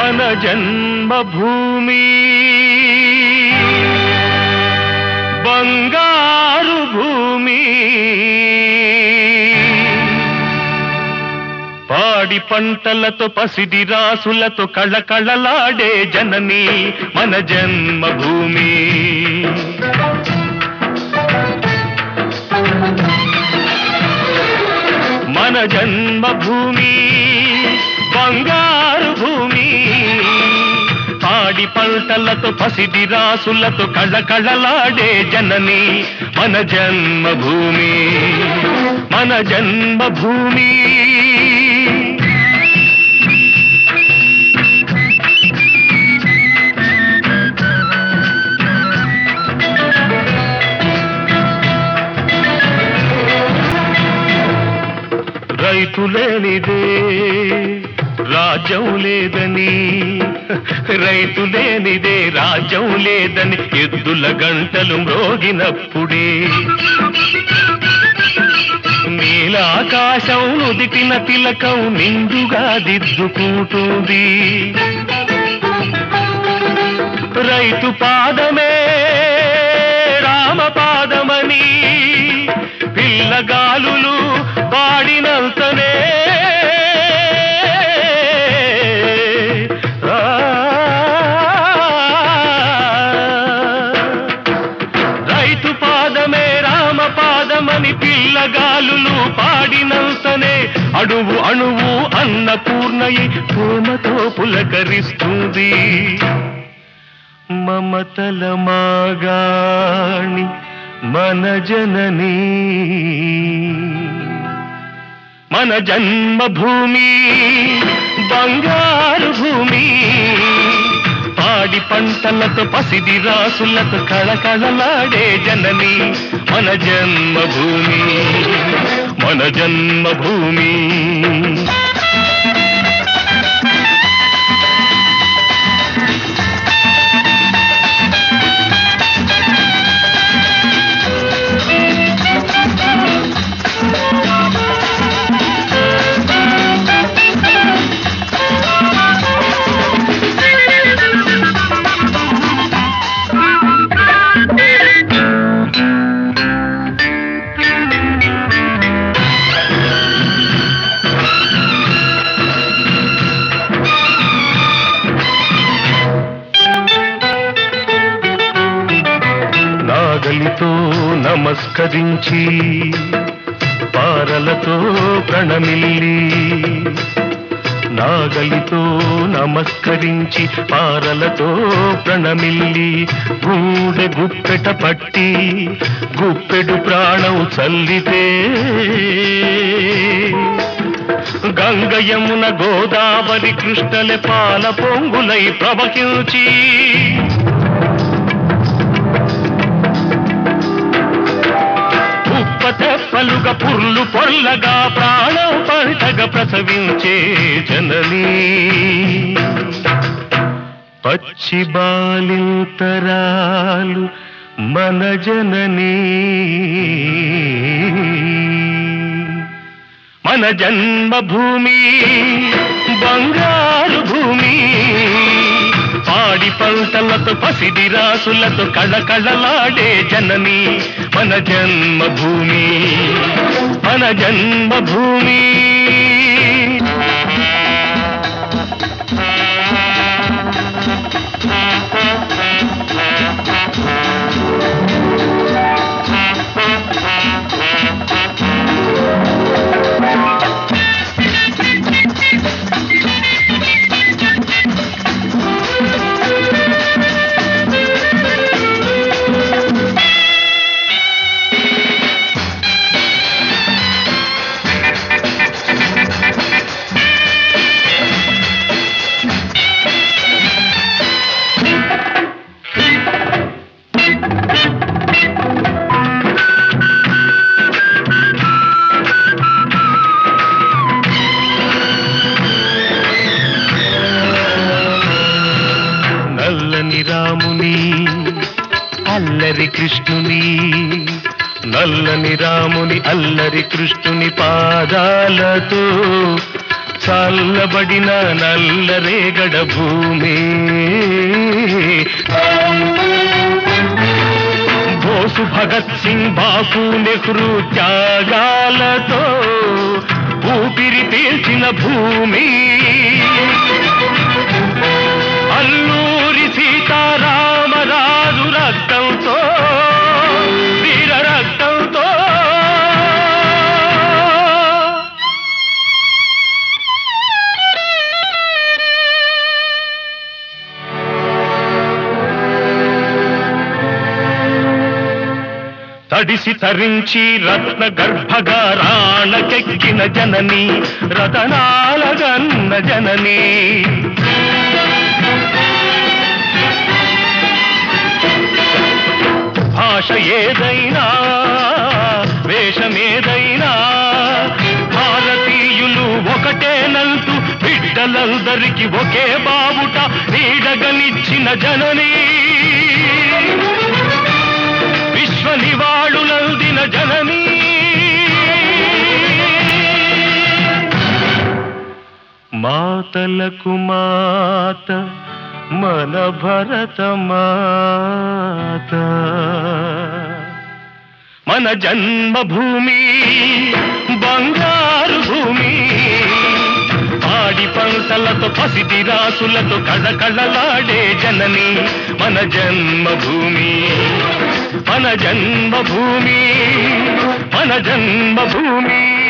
మన జన్మభూమి బంగారు భూమి పాడి పంటలతో పసిడి రాసులతో కళకళలాడే జనని మన జన్మభూమి మన జన్మభూమి బంగారు భూమి పాడి పంటలతో పసిడి రాసులతో కళకళలాడే జనని మన జన్మభూమి మన జన్మభూమి రైతు లేనిదే రాజ్యం లేదని రైతు లేనిదే రాజ్యం లేదని ఎద్దుల గంటలు మ్రోగినప్పుడే నీలాకాశం నుదిటిన తిలకం నిండుగా దిద్దుకుంటుంది రైతు పాదమే రామ పాదమని పిల్లగాలులు పాడినంతనే ఆ, రైతు పాదమే రామ పాదమని పిల్లగాలులు పాడినంతనే అణువు అణువు అన్నపూర్ణయి ప్రేమతో పులకరిస్తుంది మమతల మాగాణి మన జననీ మన జన్మభూమి బంగారు భూమి పాడి పంటలతో పసిడి రాసులతో కళకళలాడే జనని మన జన్మభూమి మన జన్మభూమి నాగలితో నమస్కరించి పారలతో ప్రణమిల్లి నాగలితో నమస్కరించి పారలతో ప్రణమిల్లి గూడె గుప్పెట పట్టి గుప్పెడు ప్రాణం చల్లితే గంగ యమున గోదావరి కృష్ణలే పాల పొంగులై ప్రవహించి ఉప్ప తెప్పలుగా పుర్లు పొల్లగా ప్రాణం పంటగా ప్రసవించే జననీ పచ్చి బాలింతరాలు మన జననీ మన జన్మభూమి బంగారు భూమి పాడి పంటలతో పసిడి రాసులతో కళకళలాడే జనని మన జన్మభూమి మన జన్మభూమి నల్లని రాముని అల్లరి కృష్ణుని నల్లని రాముని అల్లరి కృష్ణుని పాదాలతో చల్లబడిన నల్లరేగడ భూమి బోసు భగత్ సింగ్ బాపు నెహ్రూ త్యాగాలతో ఊపిరి పీల్చిన భూమి అల్లూరి సీతారామరాజు రక్తంతో వీర రక్తంతో తడిసి తరించి రత్న గర్భగారాణకెక్కిన జనని రతనాల గన్న జనని భాష ఏదైనా వేషమేదైనా భారతీయులు ఒకటేనంటూ బిడ్డలందరికీ ఒకే బావుట నీడగనిచ్చిన జననీ విశ్వ నివాళులందిన జననీ మాతలకు మాత మన భరత మాత మన జన్మభూమి బంగారు భూమి పాడి పంటలతో పసిటి రాసులతో కళకళలాడే జనని మన జన్మభూమి మన జన్మభూమి మన జన్మభూమి